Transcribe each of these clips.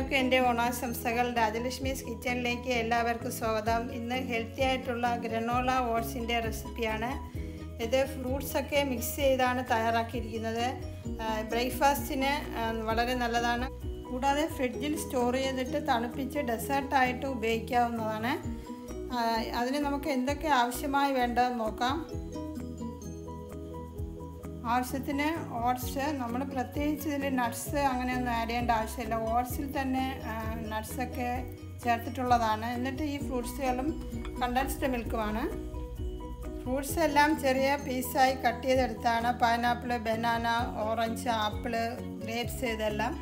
എല്ലാവർക്കും എൻ്റെ ഓണാശംസകൾ രാജലക്ഷ്മീസ് കിച്ചണിലേക്ക് എല്ലാവർക്കും സ്വാഗതം ഇന്ന് ഹെൽത്തി ആയിട്ടുള്ള ഗ്രനോള ഓട്സിൻ്റെ റെസിപ്പിയാണ് ഇത് ഫ്രൂട്ട്സൊക്കെ മിക്സ് ചെയ്താണ് തയ്യാറാക്കിയിരിക്കുന്നത് ബ്രേക്ക്ഫാസ്റ്റിന് വളരെ നല്ലതാണ് കൂടാതെ ഫ്രിഡ്ജിൽ സ്റ്റോർ ചെയ്തിട്ട് തണുപ്പിച്ച് ഡെസേർട്ടായിട്ട് ഉപയോഗിക്കാവുന്നതാണ് അതിന് നമുക്ക് എന്തൊക്കെ ആവശ്യമായി വേണ്ടതെന്ന് നോക്കാം ആവശ്യത്തിന് ഓട്സ് നമ്മൾ പ്രത്യേകിച്ച് ഇതിൽ നട്ട്സ് അങ്ങനെയൊന്നും ആഡ് ചെയ്യേണ്ട ആവശ്യമില്ല ഓട്സിൽ തന്നെ നട്ട്സൊക്കെ ചേർത്തിട്ടുള്ളതാണ് എന്നിട്ട് ഈ ഫ്രൂട്ട്സുകളും കണ്ടൻസ്ഡ് മിൽക്കുമാണ് ഫ്രൂട്ട്സ് എല്ലാം ചെറിയ പീസായി കട്ട് ചെയ്തെടുത്താണ് pineapple banana orange apple grapes ഇതെല്ലാം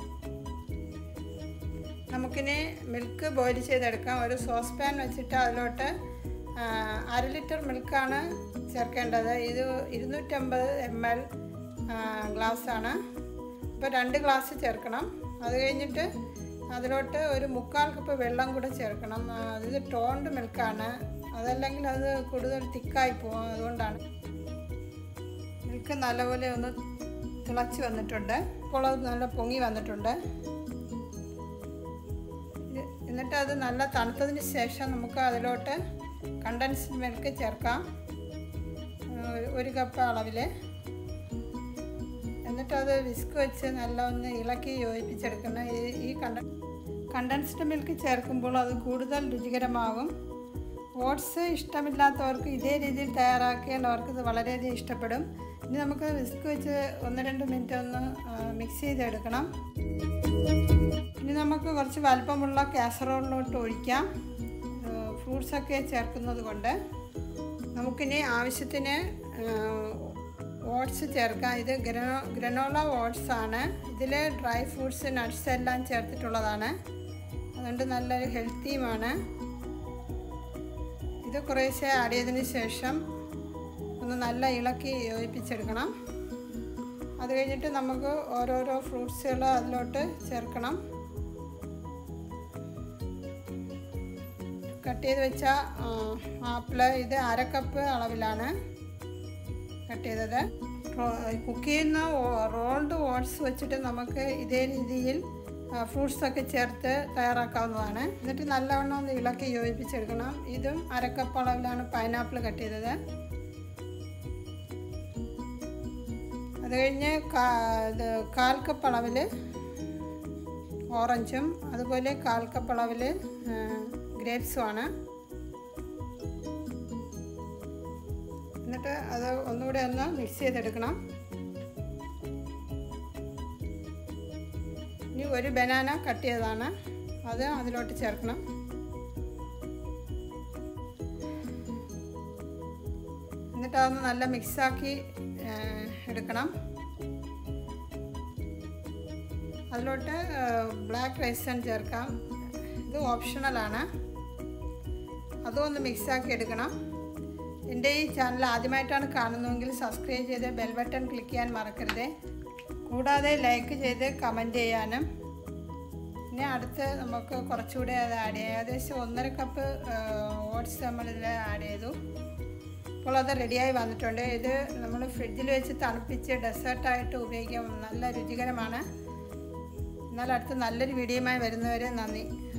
നമുക്കിനി മിൽക്ക് ബോയിൽ ചെയ്തെടുക്കാം ഒരു സോസ് പാൻ വെച്ചിട്ട് അതിലോട്ട് അര ലിറ്റർ മിൽക്കാണ് ചേർക്കേണ്ടത് ഇത് ഇരുന്നൂറ്റമ്പത് എം എൽ ഗ്ലാസ്സാണ് ഇപ്പോൾ രണ്ട് ഗ്ലാസ് ചേർക്കണം അത് കഴിഞ്ഞിട്ട് അതിലോട്ട് ഒരു മുക്കാൽ കപ്പ് വെള്ളം കൂടെ ചേർക്കണം ഇത് ടോണ്ട് മിൽക്കാണ് അതല്ലെങ്കിൽ അത് കൂടുതൽ തിക്കായി പോകും അതുകൊണ്ടാണ് മിൽക്ക് നല്ലപോലെ ഒന്ന് തിളച്ച് വന്നിട്ടുണ്ട് ഇപ്പോൾ അത് നല്ല പൊങ്ങി വന്നിട്ടുണ്ട് എന്നിട്ട് അത് നല്ല തണുത്തതിന് ശേഷം നമുക്ക് അതിലോട്ട് കണ്ടൻസ്ഡ് മിൽക്ക് ചേർക്കാം ഒരു കപ്പ് അളവിൽ എന്നിട്ട് അത് വിസ്ക് വെച്ച് നല്ല ഒന്ന് ഇളക്കി യോജിപ്പിച്ചെടുക്കണം ഈ കണ്ട കണ്ടൻസ്ഡ് മിൽക്ക് ചേർക്കുമ്പോൾ അത് കൂടുതൽ രുചികരമാകും ഓട്സ് ഇഷ്ടമില്ലാത്തവർക്ക് ഇതേ രീതിയിൽ തയ്യാറാക്കിയാൽ അവർക്ക് ഇത് വളരെയധികം ഇഷ്ടപ്പെടും ഇനി നമുക്ക് വിസ്ക് വെച്ച് ഒന്ന് രണ്ട് മിനിറ്റ് ഒന്ന് മിക്സ് ചെയ്തെടുക്കണം ഇനി നമുക്ക് കുറച്ച് വലുപ്പമുള്ള കാസറോളിലോട്ട് ഒഴിക്കാം ഫ്രൂട്ട്സൊക്കെ ചേർക്കുന്നത് കൊണ്ട് നമുക്കിനി ആവശ്യത്തിന് ഓട്സ് ചേർക്കാം ഇത് ഗ്രനോ ഗ്രനോള ഓട്സ് ആണ് ഇതിൽ ഡ്രൈ ഫ്രൂട്ട്സ് നട്ട്സ് എല്ലാം ചേർത്തിട്ടുള്ളതാണ് അതുകൊണ്ട് നല്ലൊരു ഹെൽത്തിയുമാണ് ഇത് കുറേശ്ശെ ആഡ് ചെയ്തതിന് ശേഷം ഒന്ന് നല്ല ഇളക്കി യോജിപ്പിച്ചെടുക്കണം അത് കഴിഞ്ഞിട്ട് നമുക്ക് ഓരോരോ ഫ്രൂട്ട്സുകൾ അതിലോട്ട് ചേർക്കണം കട്ട് ചെയ്ത് വെച്ച ആപ്പിള് ഇത് അര കപ്പ് അളവിലാണ് കട്ട് ചെയ്തത് കുക്ക് ചെയ്യുന്ന റോൾഡ് ഓട്സ് വെച്ചിട്ട് നമുക്ക് ഇതേ രീതിയിൽ ഫ്രൂട്ട്സൊക്കെ ചേർത്ത് തയ്യാറാക്കാവുന്നതാണ് എന്നിട്ട് നല്ലവണ്ണം ഒന്ന് ഇളക്കി യോജിപ്പിച്ചെടുക്കണം ഇതും അര കപ്പ് അളവിലാണ് പൈനാപ്പിൾ കട്ട് ചെയ്തത് അത് കഴിഞ്ഞ് ഇത് കാൽ കപ്പ് അളവിൽ ഓറഞ്ചും അതുപോലെ കാൽ കപ്പ് അളവിൽ ഗ്രേപ്സുമാണ് എന്നിട്ട് അത് ഒന്നുകൂടെ ഒന്ന് മിക്സ് ചെയ്തെടുക്കണം ഇനി ഒരു ബനാന കട്ട് ചെയ്തതാണ് അത് അതിലോട്ട് ചേർക്കണം എന്നിട്ട് അതൊന്ന് നല്ല മിക്സാക്കി എടുക്കണം അതിലോട്ട് ബ്ലാക്ക് റൈസൺ ചേർക്കാം ഇത് ഓപ്ഷണലാണ് അതും ഒന്ന് മിക്സാക്കി എടുക്കണം എൻ്റെ ഈ ചാനൽ ആദ്യമായിട്ടാണ് കാണുന്നതെങ്കിൽ സബ്സ്ക്രൈബ് ചെയ്ത് ബെൽ ബട്ടൺ ക്ലിക്ക് ചെയ്യാൻ മറക്കരുത് കൂടാതെ ലൈക്ക് ചെയ്ത് കമൻറ്റ് ചെയ്യാനും പിന്നെ അടുത്ത് നമുക്ക് കുറച്ചുകൂടെ അത് ആഡ് ചെയ്യാം ഏകദേശം ഒന്നര കപ്പ് ഓട്സ് നമ്മളിതിൽ ആഡ് ചെയ്തു അപ്പോൾ അത് റെഡിയായി വന്നിട്ടുണ്ട് ഇത് നമ്മൾ ഫ്രിഡ്ജിൽ വെച്ച് തണുപ്പിച്ച് ഡെസേർട്ടായിട്ട് ഉപയോഗിക്കാം നല്ല രുചികരമാണ് എന്നാൽ അടുത്ത് നല്ലൊരു വീഡിയോയുമായി വരുന്നവരെ നന്ദി